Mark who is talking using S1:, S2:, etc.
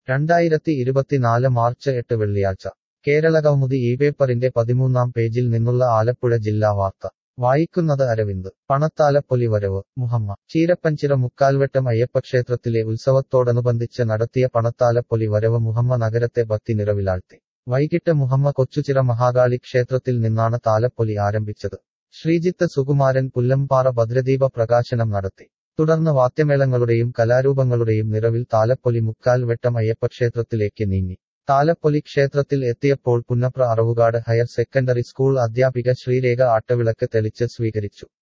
S1: രണ്ടായിരത്തി ഇരുപത്തിനാല് മാർച്ച് എട്ട് വെള്ളിയാഴ്ച കേരളകൗമുദി ഈ പേപ്പറിന്റെ പതിമൂന്നാം പേജിൽ നിന്നുള്ള ആലപ്പുഴ ജില്ലാ വാർത്ത വായിക്കുന്നത് അരവിന്ദ് പണത്താലപ്പൊലി വരവ് മുഹമ്മ ചീരപ്പഞ്ചിറ മുക്കാൽവട്ടം അയ്യപ്പക്ഷേത്രത്തിലെ ഉത്സവത്തോടനുബന്ധിച്ച് നടത്തിയ പണത്താലപ്പൊലി വരവ് മുഹമ്മ നഗരത്തെ ഭക്തി നിറവിലാഴ്ത്തി വൈകിട്ട് മുഹമ്മ കൊച്ചുചിറ മഹാകാളി ക്ഷേത്രത്തിൽ നിന്നാണ് താലപ്പൊലി ആരംഭിച്ചത് ശ്രീജിത്ത് സുകുമാരൻ പുല്ലംപാറ ഭദ്രദീപ പ്രകാശനം നടത്തി തുടർന്ന് വാദ്യമേളങ്ങളുടെയും കലാരൂപങ്ങളുടെയും നിറവിൽ താലപ്പൊലി മുക്കാൽ വെട്ടം അയ്യപ്പക്ഷേത്രത്തിലേക്ക് നീങ്ങി താലപ്പൊലി ക്ഷേത്രത്തിൽ എത്തിയപ്പോൾ Punnapra Aravukad higher secondary school അധ്യാപിക ശ്രീരേഖ ആട്ടവിളക്ക് തെളിച്ച് സ്വീകരിച്ചു